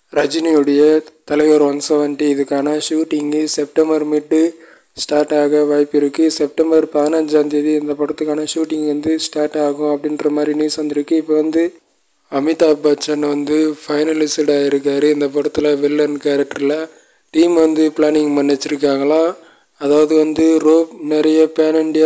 ரஜினியுடைய தலைவர் one seventy இதுக்கான ஷூட்டிங்கு செப்டம்பர் மிட்டு ஸ்டார்ட் ஆக வாய்ப்பு இருக்குது செப்டம்பர் பதினஞ்சாந்தேதி இந்த படத்துக்கான ஷூட்டிங் வந்து ஸ்டார்ட் ஆகும் அப்படின்ற மாதிரி நியூஸ் வந்திருக்கு இப்போ வந்து அமிதாப் பச்சன் வந்து ஃபைனலிஸ்ட் ஆகிருக்காரு இந்த படத்தில் வில்லன் கேரக்டரில் டீம் வந்து பிளானிங் பண்ணி வச்சுருக்காங்களாம் அதாவது வந்து ரோப் நிறைய பேன் இண்டியா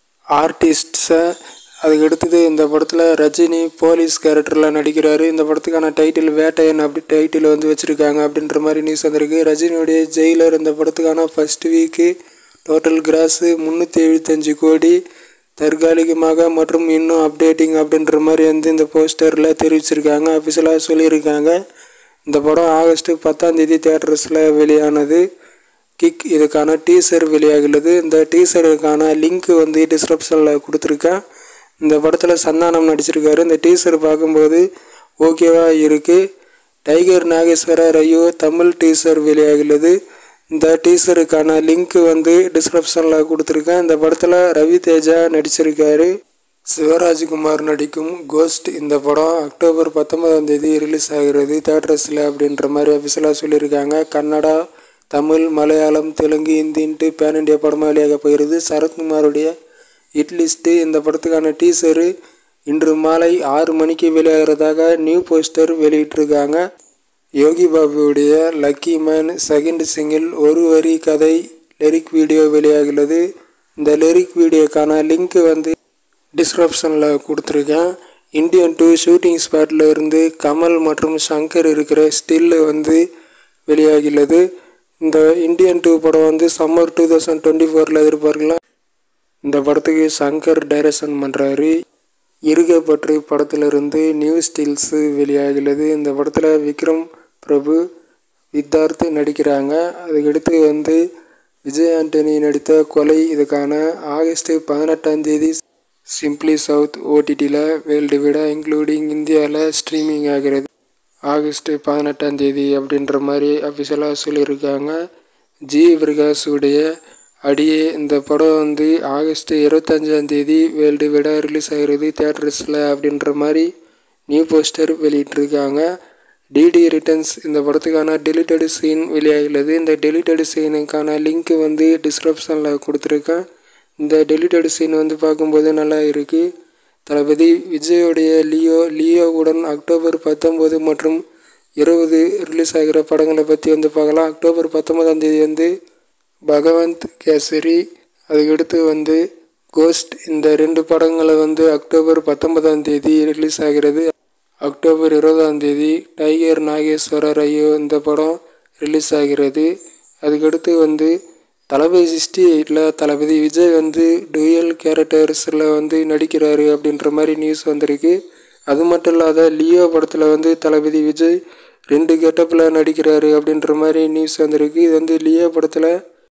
ஆர்டிஸ்ட்ஸை அதுக்கு அடுத்தது இந்த படத்தில் ரஜினி போலீஸ் கேரக்டரில் நடிக்கிறாரு இந்த படத்துக்கான டைட்டில் வேட்டையன் அப்படி டைட்டில் வந்து வச்சுருக்காங்க அப்படின்ற மாதிரி நியூஸ் வந்திருக்கு ரஜினியுடைய ஜெயிலர் இந்த படத்துக்கான ஃபஸ்ட் வீக்கு டோட்டல் கிராஸு முந்நூற்றி எழுபத்தஞ்சு கோடி தற்காலிகமாக மற்றும் இன்னும் அப்டேட்டிங் அப்படின்ற மாதிரி வந்து இந்த போஸ்டரில் தெரிவிச்சிருக்காங்க அஃபிஷியலாக சொல்லியிருக்காங்க இந்த படம் ஆகஸ்ட் பத்தாந்தேதி தேட்டர்ஸில் வெளியானது கிக் இதுக்கான டீசர் வெளியாகிறது இந்த டீசருக்கான லிங்க் வந்து டிஸ்கிரிப்ஷனில் கொடுத்துருக்கேன் இந்த படத்தில் சந்தானம் நடிச்சிருக்காரு இந்த டீசர் பார்க்கும்போது ஓகேவாக இருக்குது டைகர் நாகேஸ்வரர் ஐயோ தமிழ் டீசர் வெளியாகிறது இந்த டீசருக்கான லிங்க் வந்து டிஸ்கிரிப்ஷனில் கொடுத்துருக்கேன் இந்த படத்தில் ரவி தேஜா நடிச்சிருக்காரு சிவராஜ்குமார் நடிக்கும் கோஸ்ட் இந்த படம் அக்டோபர் பத்தொன்பதாம் தேதி ரிலீஸ் ஆகிறது தேட்டர்ஸில் அப்படின்ற மாதிரி அஃபிஷியலாக சொல்லியிருக்காங்க கன்னடா தமிழ் மலையாளம் தெலுங்கு ஹிந்தின்ட்டு பேன் இண்டியா படமாக வெளியாக போகிறது சரத்குமாருடைய ஹிட் லிஸ்ட்டு இந்த படத்துக்கான டீசரு இன்று மாலை ஆறு மணிக்கு வெளியாகிறதாக நியூ போஸ்டர் வெளியிட்டிருக்காங்க யோகி பாபுவுடைய லக்கி மேன் செகண்ட் சிங்கிள் ஒரு வரி கதை லிரிக் வீடியோ வெளியாகிறது இந்த லிரிக் வீடியோக்கான லிங்க் வந்து டிஸ்கிரிப்ஷனில் கொடுத்துருக்கேன் இந்தியன் டூ ஷூட்டிங் ஸ்பாட்டில் இருந்து கமல் மற்றும் சங்கர் இருக்கிற ஸ்டில்லு வந்து வெளியாகியுள்ளது இந்த இந்தியன் டூ படம் வந்து சம்மர் டூ தௌசண்ட் டுவெண்ட்டி ஃபோரில் எதிர்பார்க்கலாம் இந்த படத்துக்கு சங்கர் டைரக்ஷன் பண்ணுறாரு இருகப்பற்று படத்திலிருந்து நியூ ஸ்டில்ஸு வெளியாகியுள்ளது இந்த படத்தில் விக்ரம் பிரபு வித்தார்த் நடிக்கிறாங்க அதுக்கடுத்து வந்து விஜய் ஆண்டனி நடித்த கொலை இதுக்கான ஆகஸ்ட் பதினெட்டாம் தேதி சிம்ப்ளி சவுத் ஓடிடியில் வேர்ல்டு விட இன்க்ளூடிங் இந்தியாவில் ஸ்ட்ரீமிங் ஆகிறது ஆகஸ்ட் பதினெட்டாம் தேதி அப்படின்ற மாதிரி அஃபிஷியலாக சொல்லியிருக்காங்க ஜி பிரகாஷுடைய அடியே இந்த படம் வந்து ஆகஸ்ட் இருபத்தஞ்சாம் தேதி வேர்ல்டு விட ரிலீஸ் ஆகிறது தேட்டர்ஸில் அப்படின்ற மாதிரி நியூ போஸ்டர் வெளியிட்டிருக்காங்க டிடி ரிட்டர்ன்ஸ் இந்த படத்துக்கான டெலிட்டடு சீன் வெளியாகியுள்ளது இந்த டெலிட்டடு சீனுக்கான லிங்க் வந்து டிஸ்கிரிப்ஷனில் கொடுத்துருக்கேன் இந்த டெலிட்டடு சீன் வந்து பார்க்கும்போது நல்லா இருக்குது தளபதி விஜயோடைய லியோ லியோவுடன் அக்டோபர் பத்தொம்போது மற்றும் இருபது ரிலீஸ் ஆகிற படங்களை பற்றி வந்து பார்க்கலாம் அக்டோபர் பத்தொன்பதாம் தேதி வந்து பகவந்த் கேசரி அதுக்கடுத்து வந்து கோஸ்ட் இந்த ரெண்டு படங்களை வந்து அக்டோபர் பத்தொன்பதாம் தேதி ரிலீஸ் ஆகிறது அக்டோபர் இருபதாம் தேதி டைகர் நாகேஸ்வரர் ஐயோ இந்த படம் ரிலீஸ் ஆகிறது அதுக்கடுத்து வந்து தளபதி சிக்ஸ்டி எயிட்டில் தளபதி விஜய் வந்து டூயல் கேரக்டர்ஸில் வந்து நடிக்கிறாரு அப்படின்ற மாதிரி நியூஸ் வந்திருக்கு அது மட்டும் இல்லாத லியோ படத்தில் வந்து தளபதி விஜய் ரெண்டு கெட்டப்பில் நடிக்கிறாரு அப்படின்ற மாதிரி நியூஸ் வந்திருக்கு இது வந்து லியோ படத்தில்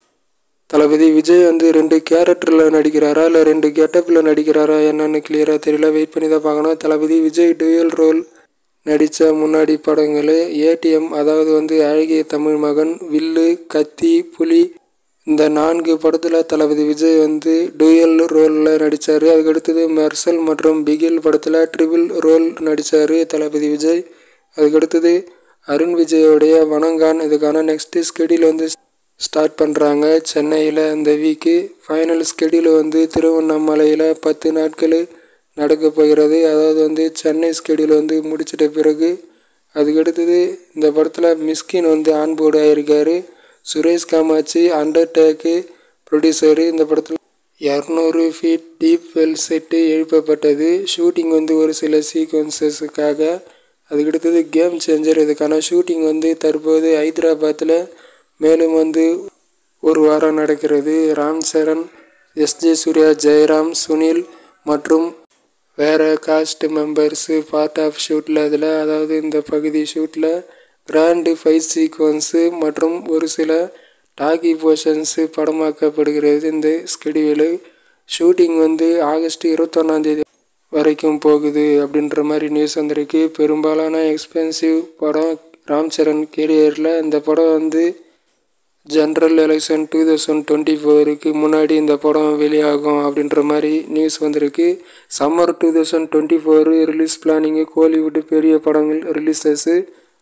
தளபதி விஜய் வந்து ரெண்டு கேரக்டரில் நடிக்கிறாரா இல்லை ரெண்டு கெட்டப்பில் நடிக்கிறாரா என்னன்னு கிளியராக தெரியல வெயிட் பண்ணி தான் பார்க்கணும் தளபதி விஜய் டுயல் ரோல் நடித்த முன்னாடி படங்கள் ஏடிஎம் அதாவது வந்து அழகிய தமிழ் மகன் வில்லு கத்தி புலி இந்த நான்கு படத்தில் தளபதி விஜய் வந்து டூயல் ரோலில் நடித்தார் அதுக்கடுத்தது மெர்சல் மற்றும் பிகில் படத்தில் ட்ரிபிள் ரோல் நடித்தார் தளபதி விஜய் அதுக்கடுத்தது அருண் விஜயோடைய வணங்கான் இதுக்கான நெக்ஸ்ட்டு ஸ்கெடியூல் வந்து ஸ்டார்ட் பண்ணுறாங்க சென்னையில் இந்த வீக்கு ஃபைனல் ஸ்கெடியூல் வந்து திருவண்ணாமலையில் பத்து நாட்கள் நடக்க போகிறது அதாவது வந்து சென்னை ஸ்கெடியூல் வந்து முடிச்சிட்ட பிறகு அதுக்கடுத்தது இந்த படத்தில் மிஸ்கின் வந்து ஆன்போர்டு ஆகியிருக்காரு சுரேஷ் காமாட்சி அண்டர்டேக்கு ப்ரொடியூசரு இந்த படத்தில் இரநூறு ஃபீட் டீப் வெல் செட்டு எழுப்பப்பட்டது ஷூட்டிங் வந்து ஒரு சில சீக்வன்சஸுக்காக அதுக்கடுத்தது கேம் சேஞ்சர் இதுக்கான ஷூட்டிங் வந்து தற்போது ஹைதராபாத்தில் மேலும் வந்து ஒரு வாரம் நடக்கிறது ராம் சரண் எஸ்ஜே சூர்யா ஜெயராம் சுனில் மற்றும் வேறு காஸ்ட் மெம்பர்ஸு பார்ட் ஆஃப் ஷூட்டில் அதில் அதாவது இந்த பகுதி ஷூட்டில் கிராண்டு ஃபைட் சீக்வன்ஸு மற்றும் ஒரு சில டாகி போர்ஷன்ஸு படமாக்கப்படுகிறது இந்த ஸ்கெடியூலு ஷூட்டிங் வந்து ஆகஸ்ட் இருபத்தொன்னாந்தேதி வரைக்கும் போகுது அப்படின்ற மாதிரி நியூஸ் வந்திருக்கு பெரும்பாலான எக்ஸ்பென்சிவ் படம் ராம் சரண் கேரியரில் இந்த படம் வந்து general election two thousand twenty ஃபோருக்கு முன்னாடி இந்த படம் வெளியாகும் அப்படின்ற மாதிரி நியூஸ் வந்திருக்கு summer two thousand twenty four release planning Kollywood பெரிய படங்கள் ரிலீசஸ்ஸு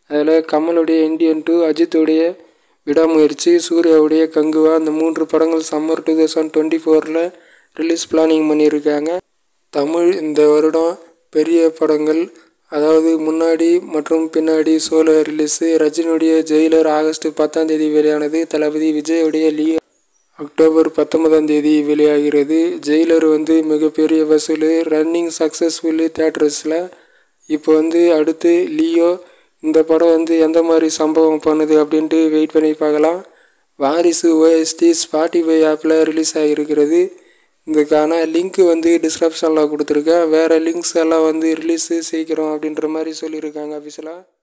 அதில் கமலுடைய இந்தியன் டூ அஜித்துடைய விடாமுயற்சி சூர்யாவுடைய கங்குவா இந்த மூன்று படங்கள் சம்மர் டூ தௌசண்ட் டுவெண்ட்டி ஃபோரில் ரிலீஸ் பிளானிங் பண்ணியிருக்காங்க தமிழ் இந்த வருடம் பெரிய படங்கள் அதாவது முன்னாடி மற்றும் பின்னாடி சோலோ ரிலீஸு ரஜினியுடைய ஜெயிலர் ஆகஸ்ட் பத்தாம் தேதி வெளியானது தளபதி விஜயுடைய லியோ அக்டோபர் பத்தொன்பதாம் தேதி வெளியாகிறது ஜெயிலர் வந்து மிகப்பெரிய வசூல் ரன்னிங் சக்ஸஸ்ஃபுல்லு தேட்டர்ஸில் இப்போ வந்து அடுத்து லியோ இந்த படம் வந்து எந்த மாதிரி சம்பவம் பண்ணுது அப்படின்ட்டு வெயிட் பண்ணி பார்க்கலாம் வாரிசு ஓஎஸ்டி ஸ்பாட்டிஃபை ஆப்பில் ரிலீஸ் ஆகியிருக்கிறது இதுக்கான லிங்க் வந்து டிஸ்கிரிப்ஷனில் கொடுத்துருக்கேன் வேறு லிங்க்ஸ் எல்லாம் வந்து ரிலீஸு சீக்கிரம் அப்படின்ற மாதிரி சொல்லியிருக்காங்க அஃபிஷியலாக